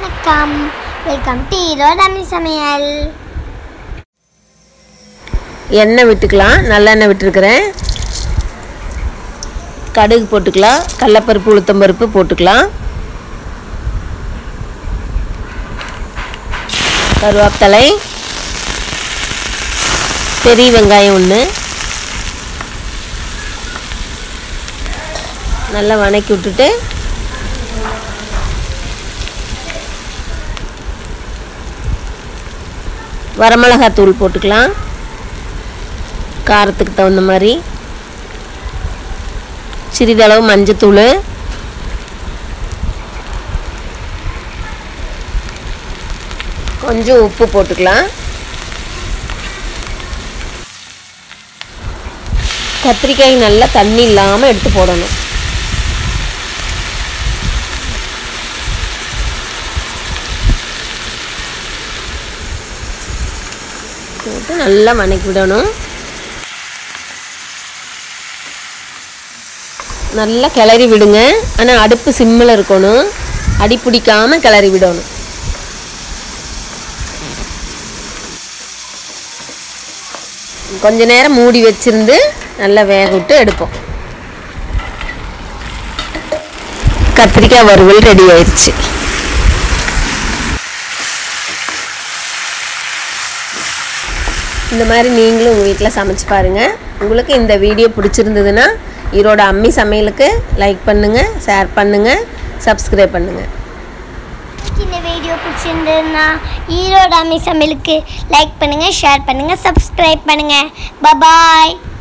வணக்கம் welcome to ஈரோடாமி சமையல் எண்ணெய் விட்டுக்கலாம் நல்லெண்ணெய் விட்டுருக்கிறேன் கடுகு போட்டுக்கலாம் கடலப்பருப்பு உளுத்தம்பருப்பு போட்டுக்கலாம் கருவேப்பிலை பெரிய வெங்காயம் ஒன்று நல்லா வணக்கி விட்டுட்டு வரமிளகாய் தூள் போட்டுக்கலாம் காரத்துக்கு தகுந்த மாதிரி சிறிதளவு மஞ்சத்தூள் கொஞ்சம் உப்பு போட்டுக்கலாம் கத்திரிக்காய் நல்லா தண்ணி இல்லாமல் எடுத்து போடணும் போட்டு நல்லா வணக்கி விடணும் நல்லா கிளறி விடுங்க ஆனால் அடுப்பு சிம்மில் இருக்கணும் அடி பிடிக்காம கிளறி விடணும் கொஞ்ச நேரம் மூடி வச்சிருந்து நல்லா வேக விட்டு எடுப்போம் கத்திரிக்காய் வறுவல் ரெடி ஆயிடுச்சு இந்த மாதிரி நீங்களும் உங்கள் வீட்டில் சமைச்சு பாருங்கள் உங்களுக்கு இந்த வீடியோ பிடிச்சிருந்ததுன்னா ஈரோட அம்மி சமையலுக்கு லைக் பண்ணுங்கள் ஷேர் பண்ணுங்கள் சப்ஸ்கிரைப் பண்ணுங்கள் உங்களுக்கு இந்த வீடியோ பிடிச்சிருந்ததுன்னா ஈரோடாமி சமையலுக்கு லைக் பண்ணுங்கள் ஷேர் பண்ணுங்கள் சப்ஸ்கிரைப் பண்ணுங்கள் பபாய்